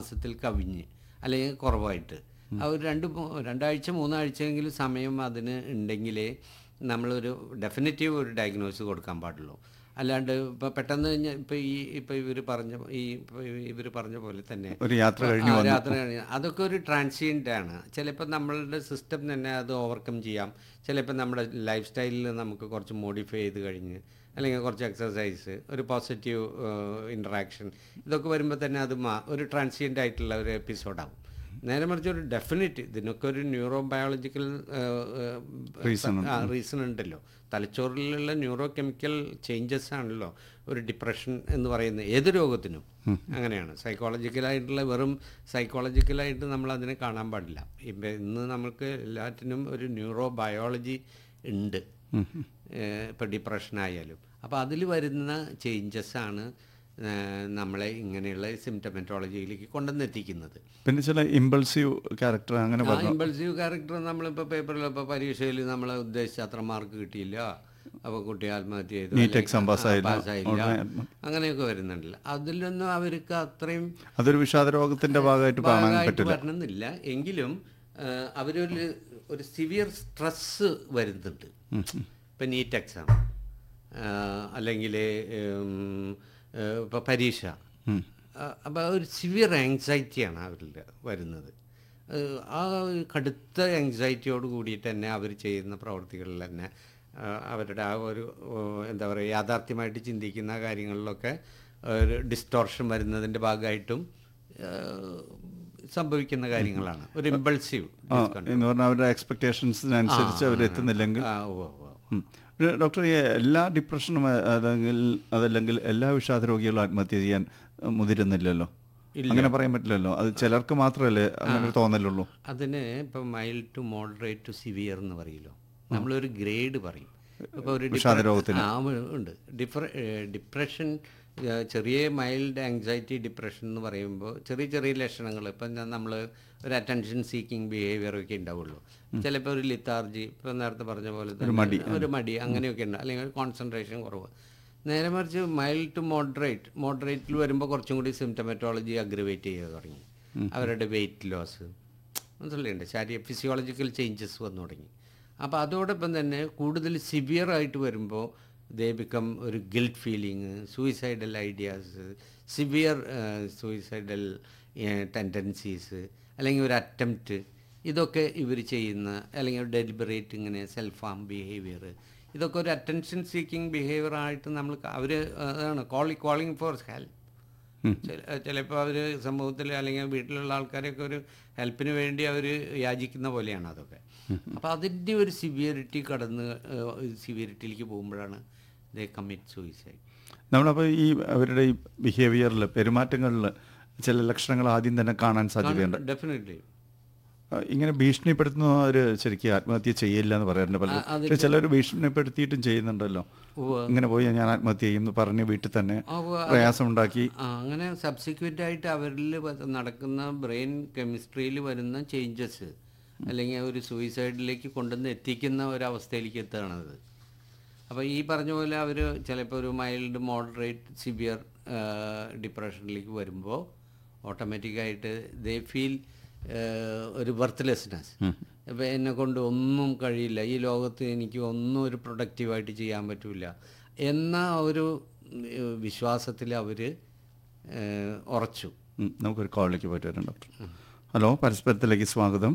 മാസത്തിൽ കവിഞ്ഞ് അല്ലെങ്കിൽ കുറവായിട്ട് ആ ഒരു രണ്ട് മൂ- രണ്ടാഴ്ച മൂന്നാഴ്ചയെങ്കിലും സമയം അതിന് ഉണ്ടെങ്കിലേ നമ്മളൊരു ഡെഫിനറ്റീവ് ഒരു ഡയഗ്നോസ് കൊടുക്കാൻ പാടുള്ളൂ അല്ലാണ്ട് ഇപ്പോൾ പെട്ടെന്ന് കഴിഞ്ഞാൽ ഇപ്പോൾ ഈ ഇപ്പോൾ ഇവർ പറഞ്ഞ ഈ ഇവർ പറഞ്ഞ പോലെ തന്നെ ഒരു യാത്ര കഴിഞ്ഞ് ആ, വന്നു യാത്ര കഴിഞ്ഞ് അതൊക്കെ ഒരു ട്രാൻസിയൻ്റ് ആണ് ചിലപ്പോൾ നമ്മളുടെ സിസ്റ്റം തന്നെ അത് ഓവർകം ചെയ്യാം ചിലപ്പോൾ നമ്മുടെ ലൈഫ് സ്റ്റൈലിൽ നമുക്ക് കുറച്ച് മോഡിഫൈ ചെയ്ത് കഴിഞ്ഞ് അല്ലെങ്കിൽ കുറച്ച് എക്സസൈസ് ഒരു പോസിറ്റീവ് ഇൻട്രാക്ഷൻ ഇതൊക്കെ വരുമ്പോൾ തന്നെ അത് മാ ഒരു ട്രാൻസിയൻ്റ് ആയിട്ടുള്ള ഒരു എപ്പിസോഡാവും നേരെ മറിച്ച് ഒരു ഡെഫിനറ്റ് ഇതിനൊക്കെ ഒരു ന്യൂറോ ബയോളജിക്കൽ Reason ഉണ്ട്. റീസൺ ഉണ്ടല്ലോ തലച്ചോറിലുള്ള ന്യൂറോ കെമിക്കൽ ചേഞ്ചസ് ആണല്ലോ ഒരു ഡിപ്രഷൻ എന്ന് പറയുന്നത് ഏത് രോഗത്തിനും അങ്ങനെയാണ് സൈക്കോളജിക്കലായിട്ടുള്ള വെറും സൈക്കോളജിക്കലായിട്ട് നമ്മൾ അതിനെ കാണാൻ പാടില്ല ഇപ്പം ഇന്ന് നമുക്ക് എല്ലാറ്റിനും ഒരു ന്യൂറോ ബയോളജി ഉണ്ട് ഇപ്പോൾ ഡിപ്രഷൻ ആയാലും അപ്പോൾ അതിൽ വരുന്ന ചേഞ്ചസ് ആണ് ഏഹ്, നമ്മളെ ഇങ്ങനെയുള്ള സിംറ്റമെറ്റോളജിയിലേക്ക് കൊണ്ടുവന്നെത്തിക്കുന്നത് പിന്നെ ചില ഇമ്പൾസീവ് ക്യാരക്ടർ അങ്ങനെ ആ പറഞ്ഞു ഇമ്പൾസീവ് ക്യാരക്ടർ നമ്മളിപ്പോൾ പേപ്പറിൽ ഇപ്പോൾ പരീക്ഷയിൽ നമ്മൾ ഉദ്ദേശിച്ച അത്ര മാർക്ക് കിട്ടിയില്ല അപ്പോൾ കുട്ടി ആത്മഹത്യ ചെയ്തു Neat അല്ലെങ്കിൽ, exam ആ, പാസ്സായില്ല. പാസ്സായില്ല ഉടനെ അങ്ങനെയൊക്കെ വരുന്നുണ്ടല്ലോ അതിലൊന്നും അവർക്ക് അത്രയും അതൊരു വിഷാദ രോഗത്തിന്റെ ഭാഗമായിട്ട് കാണാൻ ഭാഗമായിട്ട് പറ്റില്ല വരണമെന്നില്ല എങ്കിലും ആ, അവരൊരു ഒരു സിവിയർ സ്ട്രെസ് വരുന്നുണ്ട് ഇപ്പം നീറ്റ് എക്സാം അല്ലെങ്കിൽ ഇപ്പോൾ പരീക്ഷ അപ്പോൾ ഒരു സിവിയർ ആങ്സൈറ്റിയാണ് അവരിൽ വരുന്നത് ഏഹ് ആ ഒരു കടുത്ത ആങ്സൈറ്റിയോട് കൂടിയിട്ട് തന്നെ അവർ ചെയ്യുന്ന പ്രവർത്തികളിൽ തന്നെ ആ, അവരുടെ ആ ഒരു ഓ, എന്താ പറയുക യാഥാർത്ഥ്യമായിട്ട് ചിന്തിക്കുന്ന കാര്യങ്ങളിലൊക്കെ ഒരു ഡിസ്റ്റോർഷൻ വരുന്നതിൻ്റെ ഭാഗമായിട്ടും ഏഹ്, സംഭവിക്കുന്ന കാര്യങ്ങളാണ് ഒരു ഇമ്പൾസീവ് ആ എന്ന് പറഞ്ഞാൽ അവരുടെ എക്സ്പെക്ടേഷൻസിനനുസരിച്ച് അവർ എത്തുന്നില്ലെങ്കിൽ ആ ഉവ്വ് ഉവ്വ്. ഉം. പിന്നെ ഡോക്ടർ ഈ എല്ലാ ഡിപ്രഷനും അ- അല്ലെങ്കിൽ അതല്ലെങ്കിൽ എല്ലാ വിഷാദ രോഗികളും ആത്മഹത്യ ചെയ്യാൻ അഹ്, മുതിരുന്നില്ലല്ലോ അങ്ങനെ പറയാൻ പറ്റില്ലല്ലോ അത് ചിലർക്ക് മാത്രമല്ലേ അങ്ങനെ ഒരു തോന്നലുള്ളൂ അതിന് ഇപ്പം mild to moderate to severe എന്ന് പറയില്ലോ നമ്മളൊരു ഗ്രേഡ് പറയും ഇപ്പോൾ ഒരു വിഷാദ ഡിപ്ര- രോഗത്തിന്. ആ ഉണ്ട് ഡിപ്ര ഡിപ്രഷൻ ഏഹ് ചെറിയ മൈൽഡ് ആങ്സൈറ്റി ഡിപ്രഷൻ എന്ന് പറയുമ്പോൾ ചെറിയ ചെറിയ ലക്ഷണങ്ങൾ ഇപ്പം നമ്മൾ ഒരു അറ്റൻഷൻ സീക്കിംഗ് ബിഹേവിയർ ഒക്കെ ഉണ്ടാവുള്ളൂ ചിലപ്പോൾ ഒരു ലിത്താർജി ഇപ്പം നേരത്തെ പറഞ്ഞ പോലെ തന്നെ ഒരു മടി അങ്ങനെയൊക്കെ ഉണ്ട് അല്ലെങ്കിൽ ഒരു കോൺസെൻട്രേഷൻ കുറവ് നേരെ മറിച്ച് മൈൽഡ് ടു മോഡറേറ്റ് മോഡറേറ്റിൽ വരുമ്പോൾ കുറച്ചും കൂടി സിംറ്റമറ്റോളജി അഗ്രവേറ്റ് ചെയ്ത് തുടങ്ങി അവരുടെ വെയിറ്റ് ലോസ് മനസ്സിലായിട്ടുണ്ട് ശാരീരിക ഫിസിയോളജിക്കൽ ചേഞ്ചസ് വന്നു തുടങ്ങി അപ്പോൾ അതോടൊപ്പം തന്നെ കൂടുതൽ സിവിയർ ആയിട്ട് വരുമ്പോൾ ദേ ബിക്കം ഒരു guilt feeling suicidal ideas severe suicidal tendencies അല്ലെങ്കിൽ ഒരു അറ്റംപ്റ്റ് ഇതൊക്കെ ഇവർ ചെയ്യുന്ന അല്ലെങ്കിൽ ഡെലിബറേറ്റ് ഇങ്ങനെ സെൽഫ് ഹാം ബിഹേവിയർ ഇതൊക്കെ ഒരു അറ്റൻഷൻ സീക്കിംഗ് ബിഹേവിയർ ആയിട്ട് നമ്മൾ അവർ അതാണ് കോളി കോളിംഗ് ഫോർ ഹെൽപ്പ് ചിലപ്പോൾ അവർ സമൂഹത്തിൽ അല്ലെങ്കിൽ വീട്ടിലുള്ള ആൾക്കാരെയൊക്കെ ഒരു ഹെൽപ്പിന് വേണ്ടി അവർ യാചിക്കുന്ന പോലെയാണ് അതൊക്കെ അപ്പോൾ അതിൻ്റെ ഒരു സിവിയറിറ്റി കടന്ന് സിവിയറിറ്റിയിലേക്ക് പോകുമ്പോഴാണ് ദേ കമ്മിറ്റ് സൂയിസൈഡ് നമ്മളപ്പോൾ ഈ അവരുടെ ഈ ബിഹേവിയറിൽ പെരുമാറ്റങ്ങളിൽ ചില ലക്ഷണങ്ങൾ ആദ്യം തന്നെ കാണാൻ സാധ്യതയുണ്ട് ഡെഫിനറ്റ്ലി ആ, ഇങ്ങനെ ഭീഷണിപ്പെടുത്തുന്നവർ ശരിക്കും ആത്മഹത്യ ചെയ്യില്ല എന്ന് പറയാറുണ്ട് പലരും അതിൽ- പക്ഷെ ചിലർ ഭീഷണിപ്പെടുത്തിയിട്ടും ചെയ്യുന്നുണ്ടല്ലോ ഉവ്വ്. ഇങ്ങനെ പോയി ഞാൻ ആത്മഹത്യ ചെയ്യും എന്ന് പറഞ്ഞ് വീട്ടിൽ തന്നെ ആ, ഉവ്വ്. പ്രയാസം ഉണ്ടാക്കി ആ, അങ്ങനെ സബ്സിക്വൻ്റ് ആയിട്ട് അവരിൽ നടക്കുന്ന ബ്രെയിൻ കെമിസ്ട്രിയിൽ വരുന്ന ചേഞ്ചസ് അല്ലെങ്കിൽ ഒരു സൂയിസൈഡിലേക്ക് കൊണ്ടുവന്ന് എത്തിക്കുന്ന ഒരവസ്ഥയിലേക്ക് എത്തുകയാണത് അപ്പോൾ ഈ പറഞ്ഞ പോലെ അവർ ചിലപ്പോൾ ഒരു മൈൽഡ് മോഡറേറ്റ് സിവിയർ ഡിപ്രഷനിലേക്ക് വരുമ്പോൾ ഓട്ടോമാറ്റിക്കായിട്ട് ദേ ഫീൽ ഒരു ബർത്ത്ലെസ്നെസ് ഇപ്പോൾ എന്നെ കൊണ്ട് ഒന്നും കഴിയില്ല ഈ ലോകത്ത് എനിക്ക് ഒന്നും ഒരു പ്രൊഡക്റ്റീവായിട്ട് ചെയ്യാൻ പറ്റില്ല എന്ന ഒരു വിശ്വാസത്തിൽ അവർ ഉറച്ചു ഉം, നമുക്കൊരു കോളിലേക്ക് പോയിട്ട് വരാം ഡോക്ടർ ഹലോ പരസ്പരത്തിലേക്ക് സ്വാഗതം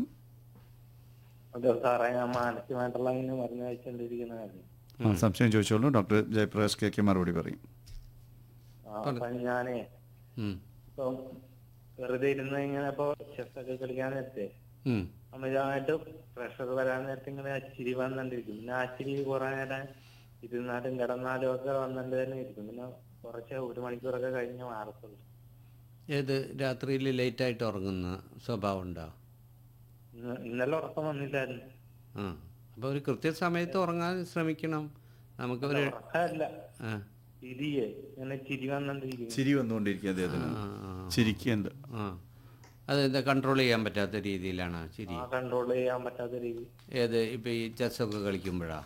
അതെ സാറേ ഞാൻ മാനസികമായിട്ടുള്ള ഇങ്ങനെ മരുന്ന് കഴിച്ചുകൊണ്ടിരിക്കുന്നതായിരുന്നു ആ, സംശയം ചോദിച്ചോളൂ ഡോക്ടർ ജയപ്രകാശ് കെ കെ മറുപടി പറയും ആ, അപ്പൊ ഞാനേ ഉം. ഇപ്പൊ വെറുതെ ഇരുന്ന് ഇങ്ങനെ ഇപ്പൊ ചെസ് ഒക്കെ കളിക്കാൻ നേരത്തെ ഉം. അമിതമായിട്ട് പ്രഷർ വരാൻ നേരത്തെ ഇങ്ങനെ ചിരി വന്നോണ്ടിരിക്കും പിന്നെ ആ ചിരി കുറെ നേരം ഇരുന്നാലും കിടന്നാലും ഒക്കെ വന്നിട്ട് തന്നെ ഇരിക്കും പിന്നെ കുറച്ച് ഒരു മണിക്കൂറൊക്കെ കഴിഞ്ഞ് മാറത്തുള്ളൂ ഏത് രാത്രിയിൽ ലേറ്റായിട്ട് ഉറങ്ങുന്ന സ്വഭാവം ഉണ്ടോ ഇന്ന് ഇന്നലെ ഉറക്കം വന്നില്ലായിരുന്നു ആ അപ്പോൾ ഒരു കൃത്യസമയത്ത് ഉറങ്ങാൻ ശ്രമിക്കണം നമുക്ക് ഒരു ഉറക്കമല്ല ആ ചിരിയെ ഇങ്ങനെ ചിരി വന്നോണ്ടിരിക്കും ചിരി വന്നുകൊണ്ടിരിക്കുക അദ്ദേഹത്തിന് ആ, ആ, ചിരിക്കുന്നുണ്ട് ആ അതെന്താ കൺട്രോൾ ചെയ്യാൻ പറ്റാത്ത രീതിയിലാണ് ചിരി ആ കൺട്രോൾ ചെയ്യാൻ പറ്റാത്ത രീതി ഏത് ഇപ്പം ഈ ചെസ്സൊക്കെ കളിക്കുമ്പോഴാ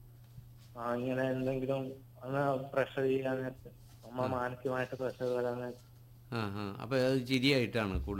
ആ ഇങ്ങനെ എന്തെങ്കിലും ഒന്ന് പ്രഷർ ചെയ്യാൻ നേരത്തെ നമ്മ മാനസികമായിട്ട് പ്രഷർ വരാൻ നേരത്തെ ആ ആ അപ്പോൾ അത് ചിരിയായിട്ടാണ് കൂടുതൽ